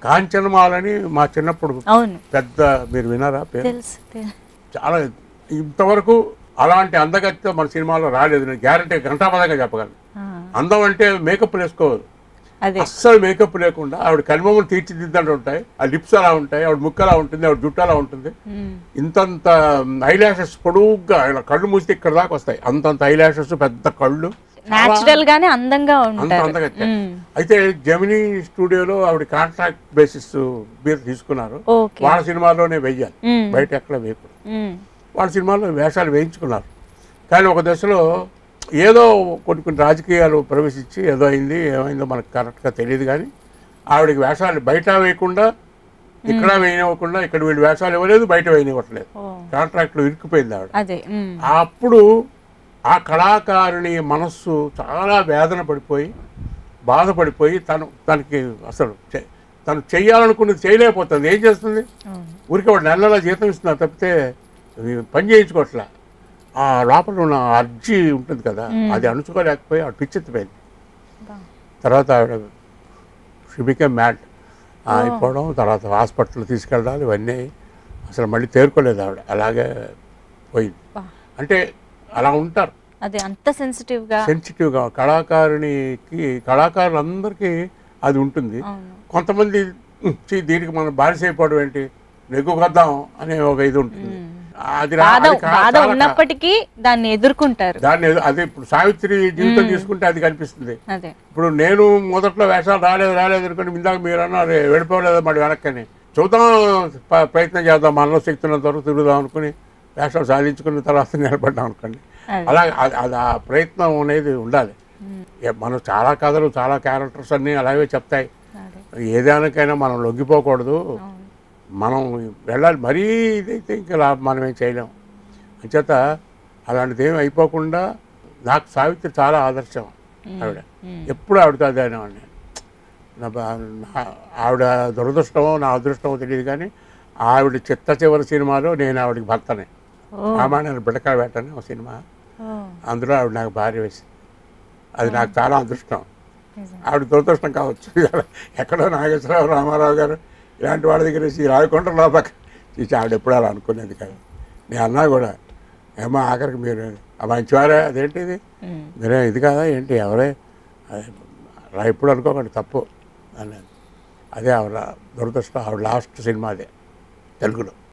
కాంచనమాలని మా చిన్నప్పుడు అవును పెద్ద మీరు వినారా పేరు తెలుసు తె- చాలా ఇంతవరకు అలాంటి అందగత్య మన సినిమాలో రాలేదు నేను గ్యారంటీ ఘంటాపదంగా చెప్పగలను ఆ, అందం అంటే మేకప్ వేసుకోవద్దు అదే అస్సలు మేకప్ లేకుండా ఆవిడ కనుమములు తీర్చిదిద్దంటూ ఉంటాయి ఆ లిప్స్ అలా ఉంటాయి ఆవిడ ముక్క అలా ఉంటుంది ఆవిడ జుట్టు అలా ఉంటుంది ఉమ్, ఇంతంత ఐలాషెస్ పొడుగ్గా ఇలా కళ్ళు మూస్తే ఇక్కడ దాకా వస్తాయి అంతంత ఐలాషెస్ పెద్ద కళ్ళు న్యాచురల్ గానే అందంగా అంత ఉంటారు అందగత్య ఉమ్, అయితే జమినీ స్టూడియోలో ఆవిడ కాంట్రాక్ట్ బేసిస్ మీద తీసుకున్నారు ఓకే వాళ్ళ సినిమాలోనే వెయ్యాలి ఉమ్, బయట ఎక్కడ వేయకూడదు ఉమ్, వాళ్ళ సినిమాలో వేషాలు వేయించుకున్నారు కానీ ఒక దశలో ఏదో కొన్ని కొన్ని రాజకీయాలు ప్రవేశించి ఏదో అయింది ఏమైందో మనకు కరెక్ట్గా తెలియదు కానీ ఆవిడకి వేషాలు బయట వేయకుండా ఇక్కడ వేయనివ్వకుండా ఇక్కడ వీళ్ళు వేషాలు ఇవ్వలేదు బయట వేయనివ్వట్లేదు ఓ, కాంట్రాక్ట్లో ఇరుక్కుపోయింది ఆవిడ అదే ఉమ్, అప్పుడు ఆ కళాకారుని మనస్సు చాలా వేదన పడిపోయి బాధపడిపోయి తను తనకి అసలు చె- తను చెయ్యాలనుకున్నది చేయలేకపోతుంది ఏం చేస్తుంది అవును. ఊరికి వాడు నెల నెల జీతం ఇస్తున్నారు తప్పితే ఇవి పని చేయించుకోవట్లే ఆ లోపల ఉన్న అర్జీ ఉంటుంది కదా అది అణుచుకోలేకపోయి ఆవిడ పిచ్చెత్తిపోయింది బా. తర్వాత ఆవిడ షిబికే మ్యాట్ అయిపోవడం తర్వాత హాస్పిటల్ తీసుకెళ్ళడాలు ఇవన్నీ అసలు మళ్ళీ తేరుకోలేదు ఆవిడ అలాగే పోయింది బా. అంటే అలా ఉంటారు అదే అంత సెన్సిటివ్ గా సెన్సిటివ్గా కళాకారునికి కళాకారులందరికీ అది ఉంటుంది అవును కొంతమంది "ఉమ్, ఛీ, దీనికి మనం బానిస అయిపోవడం ఏంటి నెగ్గుకొద్దాం అనే ఒక ఇది ఉంటుంది అది రా- బాధ అది కా- బాధ చాలా కా- ఉన్నప్పటికీ దాన్ని ఎదుర్కొంటారు దాన్ని ఏదో- అదే ఇప్పుడు సావిత్రి జీవితం తీసుకుంటే అది కనిపిస్తుంది అదే ఇప్పుడు నేను మొదట్లో వేషాలు రాలేదు రాలేదు అనుకుని ఇందాక మీరు అన్నారు వెళ్ళిపోలేదు మరి వెనక్కని చూద్దాం ప- ప్రయత్నం చేద్దాం మనలో శక్తి ఉన్నంత వరకు తిరుగుదాం అనుకుని వేషాలు సాధించుకున్న తర్వాత నిలబడ్డాం అనుకోండి అదే. అలా అది అది ఆ ప్రయత్నం అనేది ఉండాలి ఏ, మనం చాలా కథలు చాలా క్యారెక్టర్స్ అన్నీ అలాగే చెప్తాయి అదే ఏదానికైనా మనం లొంగిపోకూడదు అవును మనం వెళ్ళాలి మరీ ఇదైతే ఇంకా లా- మనం ఏం చేయలేం అంచేత అలాంటిది ఏమి అయిపోకుండా నాకు సావిత్రి చాలా ఆదర్శం ఆవిడ ఎప్పుడు ఆవిడతో అదే అనేవాడిని నా బా- నా- ఆవిడ దురదృష్టమో నా అదృష్టమో తెలియదు కానీ ఆవిడ చిత్త చివరి సినిమాలో నేను ఆవిడకి భర్తనే ఓ రామాయణ బిడక వేటని ఒక సినిమా ఓ అందులో ఆవిడ నాకు భార్య వేసింది అది నాకు చాలా అదృష్టం నిజం. ఆవిడ దురదృష్టం కావచ్చు ఎక్కడో నాగేశ్వరరావు రామారావు గారు ఇలాంటి వాళ్ళ దగ్గర ఈ రాయకొండ లోపల చూసి ఆవిడ ఎప్పుడు అలా అనుకునేది కాదు నేను అన్నా కూడా ఏమో ఆఖరికి మీరు ఆ మంచివారే అదేంటిది ఉమ్, మీరే ఇది కాదా ఏంటి ఎవరే అదే అలా ఎప్పుడు అనుకోకండి తప్పు అనేది అదే ఆవిడ దురదృష్టం ఆవిడ లాస్ట్ సినిమా అదే తెలుగులో